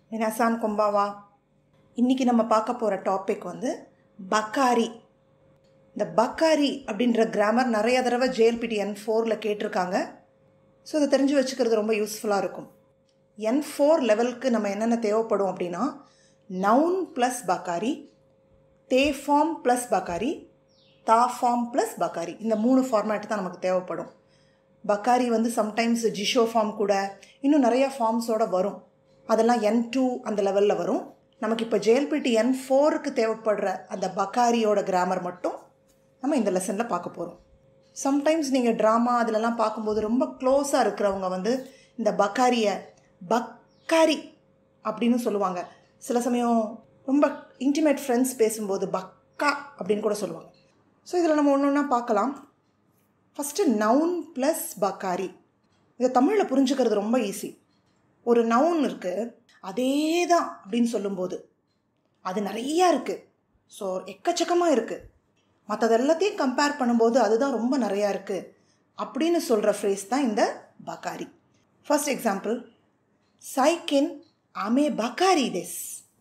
மினாசான் கொம்பாவா இன்றைக்கி நம்ம பார்க்க போகிற டாபிக் வந்து பக்காரி இந்த பக்காரி அப்படின்ற கிராமர் நிறைய தடவை ஜேஎல்பிடி என் ஃபோரில் கேட்டிருக்காங்க ஸோ இதை தெரிஞ்சு வச்சுக்கிறது ரொம்ப யூஸ்ஃபுல்லாக இருக்கும் என் ஃபோர் லெவலுக்கு நம்ம என்னென்ன தேவைப்படும் அப்படின்னா நவுன் ப்ளஸ் பக்காரி தே ஃபார்ம் ப்ளஸ் பக்காரி தா ஃபார்ம் ப்ளஸ் பக்காரி இந்த மூணு ஃபார்மேட் தான் நமக்கு தேவைப்படும் பக்காரி வந்து சம்டைம்ஸ் ஜிஷோ ஃபார்ம் கூட இன்னும் நிறைய ஃபார்ம்ஸோட வரும் அதெல்லாம் என் டூ அந்த லெவலில் வரும் நமக்கு இப்போ ஜேஎல்பிடி என் ஃபோருக்கு தேவைப்படுற அந்த பக்காரியோட கிராமர் மட்டும் நம்ம இந்த லெசனில் பார்க்க போகிறோம் சம்டைம்ஸ் நீங்கள் ட்ராமா அதிலெல்லாம் பார்க்கும்போது ரொம்ப க்ளோஸாக இருக்கிறவங்க வந்து இந்த பக்காரியை பக்காரி அப்படின்னு சொல்லுவாங்க சில சமயம் ரொம்ப இன்டிமேட் ஃப்ரெண்ட்ஸ் பேசும்போது பக்கா அப்படின்னு கூட சொல்லுவாங்க ஸோ இதில் நம்ம ஒன்று ஒன்றா பார்க்கலாம் ஃபஸ்ட்டு நவுன் ப்ளஸ் பக்காரி இதை தமிழில் புரிஞ்சுக்கிறது ரொம்ப ஈஸி ஒரு நவுன் இருக்குது அதே தான் அப்படின்னு சொல்லும்போது அது நிறையா இருக்குது ஸோ எக்கச்சக்கமாக இருக்குது மற்றது எல்லாத்தையும் கம்பேர் பண்ணும்போது அதுதான் ரொம்ப நிறையா இருக்குது அப்படின்னு சொல்கிற ஃப்ரேஸ் தான் இந்த பக்காரி ஃபர்ஸ்ட் எக்ஸாம்பிள் சைக்கின் அமே பக்காரி டெஸ்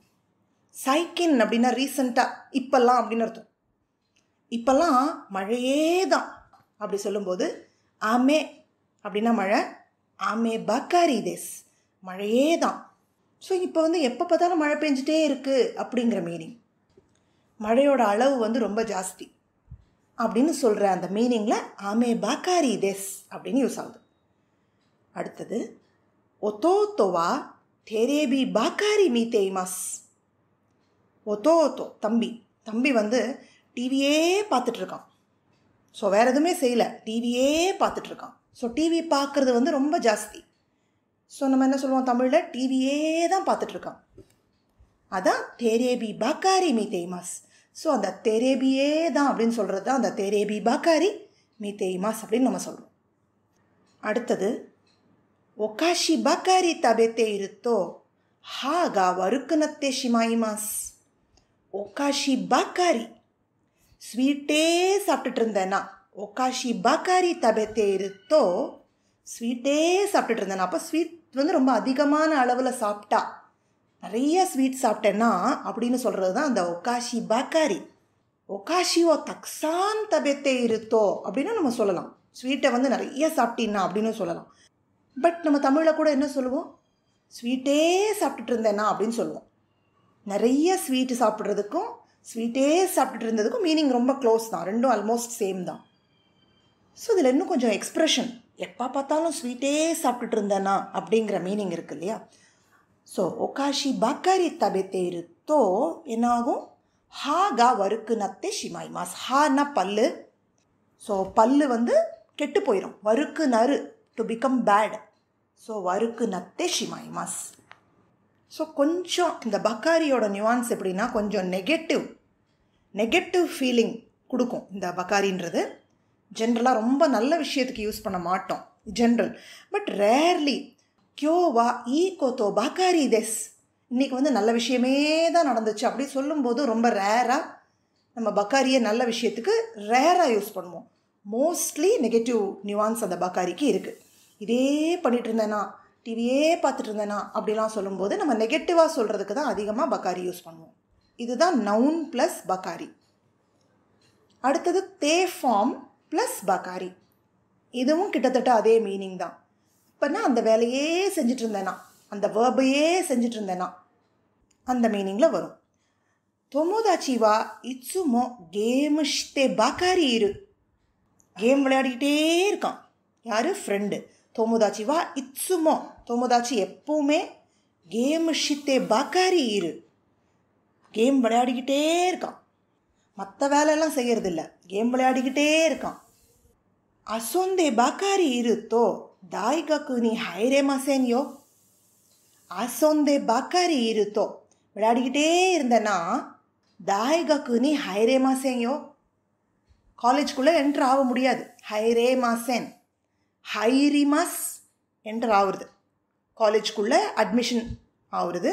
சைக்கின் அப்படின்னா ரீசண்டாக இப்போல்லாம் அப்படின்னு அர்த்தம் இப்போல்லாம் மழையே தான் அப்படி சொல்லும்போது ஆமே அப்படின்னா மழை ஆமே பக்காரி தேஸ் மழையே தான் ஸோ இப்போ வந்து எப்போ பார்த்தாலும் மழை பெஞ்சிட்டே இருக்குது அப்படிங்கிற மீனிங் மழையோட அளவு வந்து ரொம்ப ஜாஸ்தி அப்படின்னு சொல்கிற அந்த மீனிங்கில் ஆமே பாக்காரி தேஸ் அப்படின்னு யூஸ் ஆகுது அடுத்தது ஒத்தோத்தோவா தேரேபி பாக்காரி மீ தேய்மாஸ் ஒத்தோத்தோ தம்பி தம்பி வந்து டிவியே பார்த்துட்ருக்கான் ஸோ வேறு எதுவுமே செய்யலை டிவியே பார்த்துட்ருக்கான் ஸோ டிவி பார்க்குறது வந்து ரொம்ப ஜாஸ்தி ஸோ நம்ம என்ன சொல்லுவோம் தமிழில் டிவியே தான் பார்த்துட்ருக்கான் அதான் தேரேபி பாக்காரி மீ தேய்மாஸ் ஸோ அந்த தேரேபியே தான் அப்படின்னு சொல்கிறது தான் அந்த தேரேபி பாக்காரி மீ தேய்மாஸ் அப்படின்னு நம்ம சொல்கிறோம் அடுத்தது ஒகாஷி பாக்காரி தபெத்தே இருத்தோ ஹாகா வறுக்குனத்தே ஷிமாயிமாஸ் ஒகாஷி பாக்காரி ஸ்வீட்டே சாப்பிட்டுட்டு இருந்தேன்னா ஒக்காஷி பக்காரி தபெத்தே இருத்தோ ஸ்வீட்டே சாப்பிட்டுட்டு இருந்தேன்னா அப்போ ஸ்வீட் வந்து ரொம்ப அதிகமான அளவில் சாப்பிட்டா நிறைய ஸ்வீட் சாப்பிட்டேன்னா அப்படின்னு சொல்கிறது தான் அந்த ஒக்காஷி பக்காரி ஒக்காஷியோ தக்ஸான் தபெத்தே இருத்தோ அப்படின்னு நம்ம சொல்லலாம் ஸ்வீட்டை வந்து நிறைய சாப்பிட்டீன்னா அப்படின்னு சொல்லலாம் பட் நம்ம தமிழில் கூட என்ன சொல்லுவோம் ஸ்வீட்டே சாப்பிட்டுட்டு இருந்தேன்னா அப்படின்னு சொல்லுவோம் நிறைய ஸ்வீட்டு சாப்பிட்றதுக்கும் ஸ்வீட்டே சாப்பிட்டுட்டு இருந்ததுக்கும் மீனிங் ரொம்ப க்ளோஸ் தான் ரெண்டும் ஆல்மோஸ்ட் சேம் தான் ஸோ இதில் இன்னும் கொஞ்சம் எக்ஸ்ப்ரெஷன் எப்போ பார்த்தாலும் ஸ்வீட்டே சாப்பிட்டுட்டு இருந்தேனா அப்படிங்கிற மீனிங் இருக்கு இல்லையா ஸோ ஒகாஷி பக்காரி தபெத்தே இருத்தோ என்னாகும் ஹா கா வருக்கு நத்தே ஷிமாய் மாஸ் ஹான்னா பல்லு ஸோ பல்லு வந்து கெட்டு போயிடும் வருக்கு நறு டு பிகம் பேட் ஸோ வருக்கு நத்தே ஷிமாய் மாஸ் ஸோ கொஞ்சம் இந்த பக்காரியோட நியூவான்ஸ் எப்படின்னா கொஞ்சம் நெகட்டிவ் நெகட்டிவ் ஃபீலிங் கொடுக்கும் இந்த பக்காரின்றது ஜென்ரலாக ரொம்ப நல்ல விஷயத்துக்கு யூஸ் பண்ண மாட்டோம் ஜென்ரல் பட் ரேர்லி கியோவா ஈ கோத்தோ பக்காரி தெஸ் இன்றைக்கி வந்து நல்ல விஷயமே தான் நடந்துச்சு அப்படி சொல்லும்போது ரொம்ப ரேராக நம்ம பக்காரியை நல்ல விஷயத்துக்கு ரேராக யூஸ் பண்ணுவோம் மோஸ்ட்லி நெகட்டிவ் நியூவான்ஸ் அந்த பக்காரிக்கு இருக்குது இதே பண்ணிகிட்டு இருந்தேன்னா டிவியே பார்த்துட்டு இருந்தேனா அப்படிலாம் சொல்லும்போது நம்ம நெகட்டிவாக சொல்கிறதுக்கு தான் அதிகமாக பக்காரி யூஸ் பண்ணுவோம் இதுதான் நவுன் ப்ளஸ் பக்காரி அடுத்தது தே ஃபார்ம் ப்ளஸ் பக்காரி இதுவும் கிட்டத்தட்ட அதே மீனிங் தான் இப்போனா அந்த வேலையே செஞ்சுட்டு இருந்தேனா அந்த வேர்பையே செஞ்சுட்டு இருந்தேனா அந்த மீனிங்கில் வரும் தொமோதாச்சிவா இட்சுமோ கேமுஷ்டே பக்காரி இரு கேம் விளையாடிக்கிட்டே இருக்கான் யார் ஃப்ரெண்டு தோமுதாச்சி வா இட்சுமோ தோமுதாச்சி எப்பவுமே கேம் ஷித்தே பக்காரி இரு கேம் விளையாடிக்கிட்டே இருக்கான் மற்ற வேலையெல்லாம் செய்யறதில்ல கேம் விளையாடிக்கிட்டே இருக்கான் அசொந்தே பக்காரி இருத்தோ தாய்கக்கு நீ ஹைரே மாசேனியோ அசொந்தே பக்காரி இருத்தோ விளையாடிக்கிட்டே இருந்தேன்னா தாய்கக்கு நீ ஹைரே மாசேனியோ காலேஜ்குள்ளே என்ட்ரு ஆக முடியாது ஹைரே மாசேன் ஹைரிமாஸ் என்டர் ஆகுறது காலேஜ்குள்ளே அட்மிஷன் ஆகுறது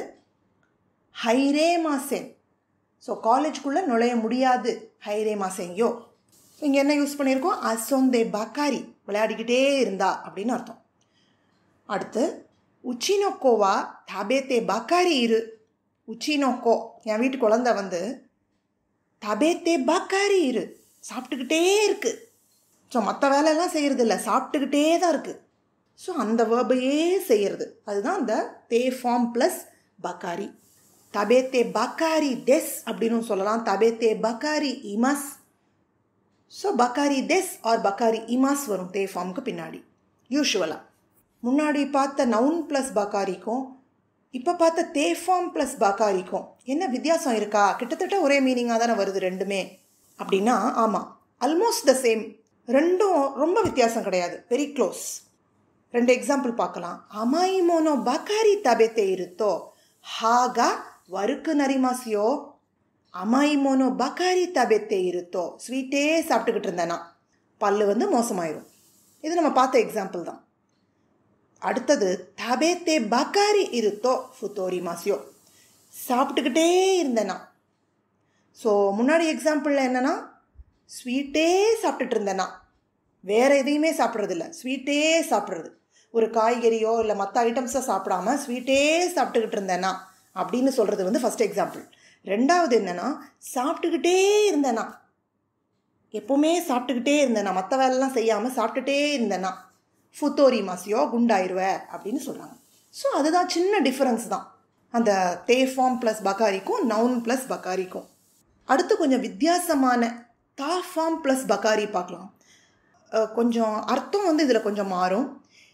ஹைரே மாசேன் ஸோ காலேஜ்குள்ளே நுழைய முடியாது ஹைரே மாசேங்கயோ இங்கே என்ன யூஸ் பண்ணியிருக்கோம் அசொந்தே பக்காரி விளையாடிக்கிட்டே இருந்தா அப்படின்னு அர்த்தம் அடுத்து உச்சினோக்கோவா தபேத்தே பக்காரி இரு உச்சினோக்கோ என் வீட்டு குழந்த வந்து தபேத்தே பக்காரி இரு சாப்பிட்டுக்கிட்டே இருக்கு ஸோ மற்ற வேலையெல்லாம் செய்கிறது இல்லை சாப்பிட்டுக்கிட்டே தான் இருக்குது ஸோ அந்த வேர்பையே செய்கிறது அதுதான் அந்த தே ஃபார்ம் ப்ளஸ் பக்காரி தபேத்தே பக்காரி டெஸ் அப்படின்னு சொல்லலாம் தபேத்தே பக்காரி இமாஸ் ஸோ பக்காரி டெஸ் ஆர் பக்காரி இமாஸ் வரும் தே ஃபார்முக்கு பின்னாடி யூஷுவலாக முன்னாடி பார்த்த நவுன் ப்ளஸ் பக்காரிக்கும் இப்போ பார்த்த தே ஃபார்ம் ப்ளஸ் பக்காரிக்கும் என்ன வித்தியாசம் இருக்கா கிட்டத்தட்ட ஒரே மீனிங்காக தானே வருது ரெண்டுமே அப்படின்னா ஆமாம் ஆல்மோஸ்ட் த சேம் ரெண்டும் ரொம்ப வித்தியாசம் கிடையாது வெரி க்ளோஸ் ரெண்டு எக்ஸாம்பிள் பார்க்கலாம் அமாயிமோனோ பக்காரி தபேத்தே இருத்தோ ஹாகா வருக்கு நரிமாசியோ அமாயிமோனோ பக்காரி தபேத்தே இருத்தோ ஸ்வீட்டே சாப்பிட்டுக்கிட்டு இருந்தேனா பல்லு வந்து மோசமாயிரும் இது நம்ம பார்த்த எக்ஸாம்பிள் தான் அடுத்தது தபேத்தே பக்காரி இருத்தோ ஃபுத்தோரி மாசியோ சாப்பிட்டுக்கிட்டே இருந்தேனா ஸோ முன்னாடி எக்ஸாம்பிளில் என்னென்னா ஸ்வீட்டே சாப்பிட்டுட்டு இருந்தேனா வேறு எதையுமே சாப்பிட்றதில்ல ஸ்வீட்டே சாப்பிட்றது ஒரு காய்கறியோ இல்லை மற்ற ஐட்டம்ஸை சாப்பிடாம ஸ்வீட்டே சாப்பிட்டுக்கிட்டு இருந்தேனா அப்படின்னு சொல்கிறது வந்து ஃபஸ்ட் எக்ஸாம்பிள் ரெண்டாவது என்னென்னா சாப்பிட்டுக்கிட்டே இருந்தேனா எப்போவுமே சாப்பிட்டுக்கிட்டே இருந்தேனா மற்ற வேலைலாம் செய்யாமல் சாப்பிட்டுட்டே இருந்தேனா ஃபுத்தோரி மாசியோ குண்டாயிருவ அப்படின்னு சொல்கிறாங்க ஸோ அதுதான் சின்ன டிஃப்ரென்ஸ் தான் அந்த தே ஃபார்ம் ப்ளஸ் பக்காரிக்கும் நவுன் ப்ளஸ் பக்காரிக்கும் அடுத்து கொஞ்சம் வித்தியாசமான தா ஃபார்ம் ப்ளஸ் பக்காரி பார்க்கலாம் கொஞ்சம் அர்த்தம் வந்து இதில் கொஞ்சம் மாறும்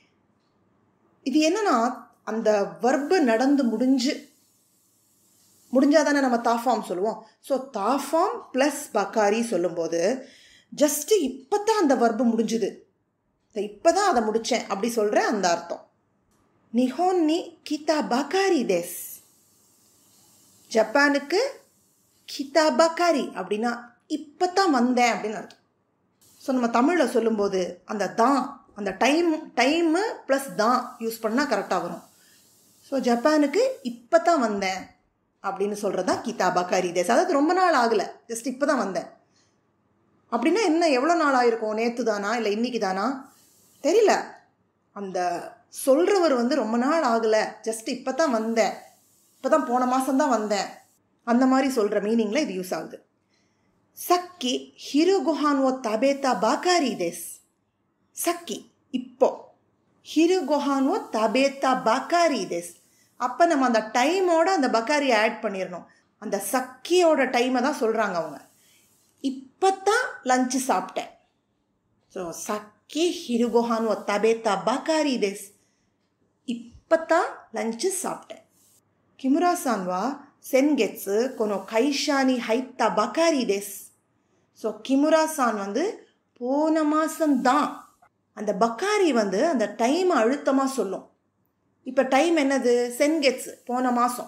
இது என்னன்னா அந்த வர்பு நடந்து முடிஞ்சு முடிஞ்சால் தானே நம்ம தாஃபார்ம் சொல்லுவோம் ஸோ தாஃபார்ம் ப்ளஸ் பக்காரி சொல்லும்போது ஜஸ்ட்டு இப்போ தான் அந்த வர்பு முடிஞ்சுது இப்போ தான் அதை முடித்தேன் அப்படி சொல்கிற அந்த அர்த்தம் நிஹோன் நி கிதா பக்காரி தேஸ் ஜப்பானுக்கு கிதா பக்காரி அப்படின்னா இப்போ தான் வந்தேன் அப்படின்னு அர்த்தம் ஸோ நம்ம தமிழில் சொல்லும்போது அந்த தான் அந்த டைம் டைமு ப்ளஸ் தான் யூஸ் பண்ணால் கரெக்டாக வரும் ஸோ ஜப்பானுக்கு இப்போ தான் வந்தேன் அப்படின்னு சொல்கிறது தான் கிதாபா கரிதேஸ் அதாவது ரொம்ப நாள் ஆகலை ஜஸ்ட் இப்போ தான் வந்தேன் அப்படின்னா என்ன எவ்வளோ நாள் ஆயிருக்கும் நேற்று தானா இல்லை இன்னைக்கு தானா தெரியல அந்த சொல்கிறவர் வந்து ரொம்ப நாள் ஆகலை ஜஸ்ட் இப்போ தான் வந்தேன் இப்போ தான் போன மாதம்தான் வந்தேன் அந்த மாதிரி சொல்கிற மீனிங்கில் இது யூஸ் ஆகுது சக்கி ஹிரு குஹான் ஓ தபேத்தா பாக்காரி தேஸ் சக்கி இப்போ ஹிரு குஹான் ஓ தபேத்தா பாக்காரி தேஸ் அப்போ நம்ம அந்த டைமோட அந்த பக்காரியை ஆட் பண்ணிடணும் அந்த சக்கியோட டைமை தான் சொல்கிறாங்க அவங்க இப்போ தான் லஞ்சு சாப்பிட்டேன் ஸோ சக்கி ஹிரு குஹான் ஓ தபேத்தா பாக்காரி தேஸ் இப்போ தான் லஞ்சு சாப்பிட்டேன் கிமுரா சான்வா சென்கெட்ஸு கொனோ கைஷானி ஹைத்தா பக்காரி தேஸ் ஸோ கிமுரா சான் வந்து போன மாதம்தான் அந்த பக்காரி வந்து அந்த டைமை அழுத்தமாக சொல்லும் இப்போ டைம் என்னது சென்கெட்ஸ் போன மாதம்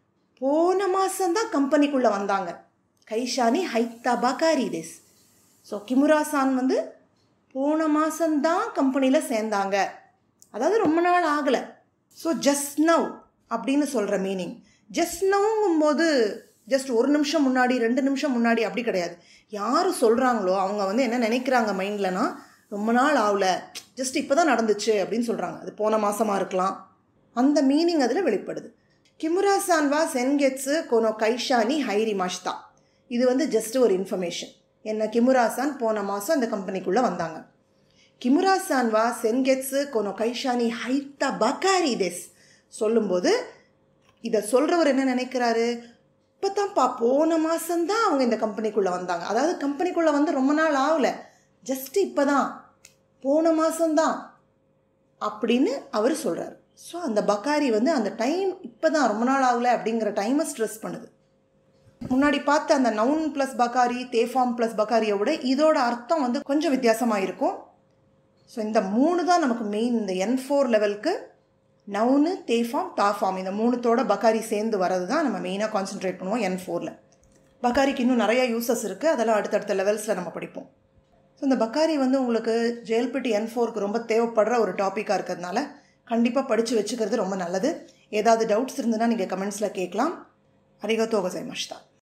போன மாதம்தான் கம்பெனிக்குள்ளே வந்தாங்க கைஷானி ஹைத்தா பக்காரி தேஸ் ஸோ கிமுரா சான் வந்து போன மாதம்தான் கம்பெனியில் சேர்ந்தாங்க அதாவது ரொம்ப நாள் ஆகலை ஸோ ஜஸ்ட் நவ் அப்படின்னு சொல்கிற மீனிங் ஜஸ்ட் நவுங்கும்போது ஜஸ்ட் ஒரு நிமிஷம் முன்னாடி ரெண்டு நிமிஷம் முன்னாடி அப்படி கிடையாது யார் சொல்கிறாங்களோ அவங்க வந்து என்ன நினைக்கிறாங்க மைண்ட்லனா ரொம்ப நாள் ஆகல ஜஸ்ட் இப்போ தான் நடந்துச்சு அப்படின்னு சொல்கிறாங்க அது போன மாதமாக இருக்கலாம் அந்த மீனிங் அதில் வெளிப்படுது கிமுரா சான்வா சென்கெட்ஸு கொனோ கைஷானி ஹைரி மாஷ்தா இது வந்து ஜஸ்ட் ஒரு இன்ஃபர்மேஷன் என்ன கிமுராசான் போன மாதம் இந்த கம்பெனிக்குள்ளே வந்தாங்க கிமுராசான்வா சென்கெட்ஸு கொனோ கைஷானி ஹைத்தா பக்காரி தேஸ் சொல்லும்போது இதை சொல்கிறவர் என்ன நினைக்கிறாரு இப்போ தான்ப்பா போன மாதம்தான் அவங்க இந்த கம்பெனிக்குள்ளே வந்தாங்க அதாவது கம்பெனிக்குள்ளே வந்து ரொம்ப நாள் ஆகலை ஜஸ்ட் இப்போ தான் போன மாதம்தான் அப்படின்னு அவர் சொல்கிறார் ஸோ அந்த பக்காரி வந்து அந்த டைம் இப்போ தான் ரொம்ப நாள் ஆகலை அப்படிங்கிற டைமை ஸ்ட்ரெஸ் பண்ணுது முன்னாடி பார்த்த அந்த நவுன் ப்ளஸ் பக்காரி தேஃபார்ம் ப்ளஸ் பக்காரியை விட இதோட அர்த்தம் வந்து கொஞ்சம் வித்தியாசமாக இருக்கும் ஸோ இந்த மூணு தான் நமக்கு மெயின் இந்த என் ஃபோர் லெவலுக்கு நவுனு தேஃபார்ம் தாஃபார்ம் இந்த மூணுத்தோட பக்காரி சேர்ந்து வரது தான் நம்ம மெயினாக கான்சென்ட்ரேட் பண்ணுவோம் என் ஃபோரில் பக்காரிக்கு இன்னும் நிறையா யூசஸ் இருக்குது அதெல்லாம் அடுத்தடுத்த லெவல்ஸில் நம்ம படிப்போம் ஸோ இந்த பக்காரி வந்து உங்களுக்கு ஜேஎல்பிடி என் ஃபோருக்கு ரொம்ப தேவைப்படுற ஒரு டாப்பிக்காக இருக்கிறதுனால கண்டிப்பாக படித்து வச்சுக்கிறது ரொம்ப நல்லது ஏதாவது டவுட்ஸ் இருந்ததுன்னா நீங்கள் கமெண்ட்ஸில் கேட்கலாம் அரிகத்தோ கோசைமஷ்தா